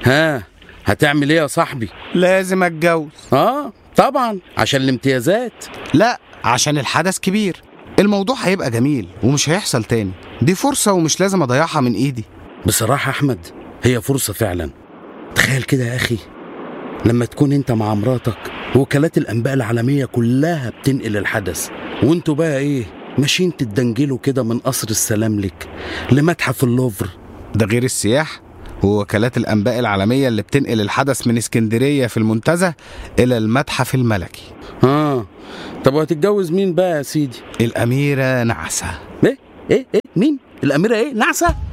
ها هتعمل ايه يا صاحبي لازم اتجوز اه طبعا عشان الامتيازات لا عشان الحدث كبير الموضوع هيبقى جميل ومش هيحصل تاني دي فرصة ومش لازم أضيعها من إيدي بصراحة أحمد هي فرصة فعلا تخيل كده يا أخي لما تكون أنت مع مراتك وكالات الأنباء العالمية كلها بتنقل الحدث وانتوا بقى إيه ماشيين تتدنجلوا كده من قصر السلام لك لمتحف اللوفر ده غير السياح ووكالات الأنباء العالمية اللي بتنقل الحدث من اسكندرية في المنتزه إلى المتحف الملكي اه طب وهتتجوز مين بقى يا سيدي الأميرة نعسة ايه ايه ايه مين الأميرة ايه نعسة